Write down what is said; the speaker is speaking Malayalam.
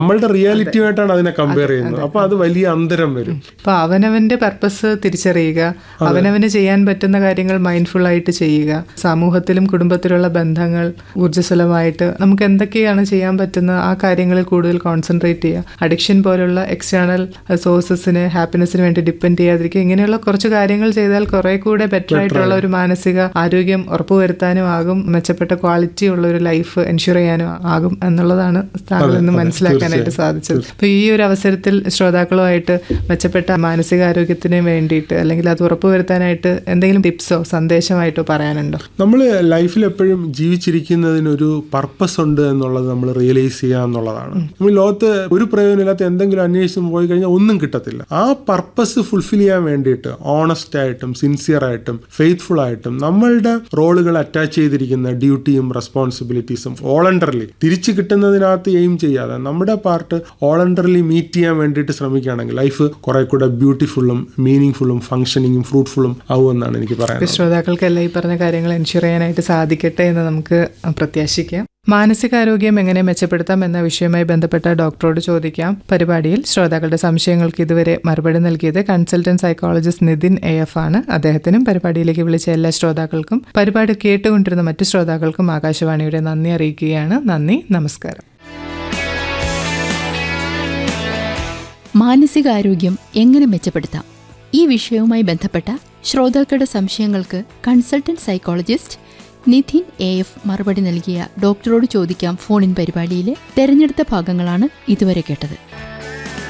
നമ്മളുടെ റിയാലിറ്റിയുമായിട്ടാണ് അതിനെ കമ്പയർ ചെയ്യുന്നത് അപ്പൊ അത് വലിയ അന്തരം വരും അപ്പോൾ അവനവന്റെ പർപ്പസ് തിരിച്ചറിയുക അവനവന് ചെയ്യാൻ പറ്റുന്ന കാര്യങ്ങൾ മൈൻഡ്ഫുൾ ആയിട്ട് ചെയ്യുക സമൂഹത്തിലും കുടുംബത്തിലുള്ള ബന്ധങ്ങൾ ഊർജ്ജസ്വലമായിട്ട് നമുക്ക് എന്തൊക്കെയാണ് ചെയ്യാൻ പറ്റുന്ന ആ കാര്യങ്ങളിൽ കൂടുതൽ കോൺസെൻട്രേറ്റ് ചെയ്യുക അഡിക്ഷൻ പോലുള്ള എക്സ്റ്റേണൽ സോഴ്സസിന് ഹാപ്പിനെസ്സിന് വേണ്ടി ഡിപ്പെൻഡ് ചെയ്യാതിരിക്കുക ഇങ്ങനെയുള്ള കുറച്ച് കാര്യങ്ങൾ ചെയ്താൽ കുറെ കൂടെ ബെറ്റർ ആയിട്ടുള്ള ഒരു മാനസിക ആരോഗ്യം ഉറപ്പുവരുത്താനും ആകും മെച്ചപ്പെട്ട ക്വാളിറ്റി ഉള്ള ഒരു ലൈഫ് എൻഷുർ ചെയ്യാനും ആകും എന്നുള്ളതാണ് താങ്കൾ ഇന്ന് മനസ്സിലാക്കാനായിട്ട് സാധിച്ചത് അപ്പൊ ഈ ഒരു അവസരത്തിൽ ശ്രോതാക്കളുമായിട്ട് മെച്ചപ്പെട്ട മാനസികാരോഗ്യത്തിന് വേണ്ടിയിട്ട് അല്ലെങ്കിൽ അത് ഉറപ്പുവരുത്താനായിട്ട് എന്തെങ്കിലും ടിപ്സോ സന്ദേശമായിട്ടോ പറയാനുണ്ടോ നമ്മൾ ലൈഫിൽ എപ്പോഴും ജീവിച്ചിരിക്കുന്നതിനൊരു പർപ്പസ് ഉണ്ട് എന്നുള്ളത് നമ്മൾ റിയലൈസ് ചെയ്യുക എന്നുള്ളതാണ് നമ്മൾ ലോകത്ത് ഒരു പ്രയോജനമില്ലാത്ത എന്തെങ്കിലും അന്വേഷിച്ച് പോയി കഴിഞ്ഞാൽ ഒന്നും കിട്ടത്തില്ല ആ പർപ്പസ് ഫുൾഫിൽ ചെയ്യാൻ വേണ്ടിയിട്ട് ഓണസ്റ്റ് ആയിട്ടും സിൻസിയർ ആയിട്ടും ഫെയ്ത്ത്ഫുൾ ആയിട്ടും നമ്മളുടെ റോളുകൾ അറ്റാച്ച് ചെയ്തിരിക്കുന്ന ഡ്യൂട്ടിയും റെസ്പോൺസിബിലിറ്റീസും വോളണ്ടറിലി തിരിച്ചു കിട്ടുന്നതിനകത്ത് എയിം ചെയ്യാതെ നമ്മുടെ പാർട്ട് വോളണ്ടറിലി മീറ്റ് ചെയ്യാൻ വേണ്ടിയിട്ട് ശ്രമിക്കുകയാണെങ്കിൽ ലൈഫ് കുറെ കൂടെ ബ്യൂട്ടിഫുള്ളും മീനിങ് ഫുള്ളും ഫംഗ്ഷനിങ്ങും ഫ്രൂട്ട്ഫുള്ളും ആവുമെന്നാണ് എനിക്ക് പറയാനുള്ളത് ശ്രോതാക്കൾക്കെല്ലാം ഈ പറഞ്ഞ കാര്യങ്ങൾ എൻഷുർ ചെയ്യാനായിട്ട് സാധിക്കട്ടെ എന്ന് നമുക്ക് പ്രത്യാശിക്കാം മാനസികാരോഗ്യം എങ്ങനെ മെച്ചപ്പെടുത്താം എന്ന വിഷയവുമായി ബന്ധപ്പെട്ട ഡോക്ടറോട് ചോദിക്കാം പരിപാടിയിൽ ശ്രോതാക്കളുടെ സംശയങ്ങൾക്ക് ഇതുവരെ മറുപടി നൽകിയത് consultant psychologist Nithin A F ആണ് അദ്ദേഹത്തിനും പരിപാടിയിലേക്ക് വിളിച്ച എല്ലാ ശ്രോതാക്കൾക്കും പരിപാടി കേട്ടുകൊണ്ടിരുന്ന മറ്റു ശ്രോതാക്കൾക്കും ആകാശവാണിയുടെ നന്ദി അറിയിക്കുകയാണ് നന്ദി നമസ്കാരം മാനസികാരോഗ്യം എങ്ങനെ മെച്ചപ്പെടുത്താം ഈ വിഷയവുമായി ബന്ധപ്പെട്ട ശ്രോതാക്കളുടെ സംശയങ്ങൾക്ക് consultant psychologist Nidhin A F മറുപടി നൽകിയ ഡോക്ടറോട് ചോദിക്കാം ഫോണിൻ പരിപാടിയിലെ തെരഞ്ഞെടുത്ത ഭാഗങ്ങളാണ് ഇതുവരെ കേട്ടത്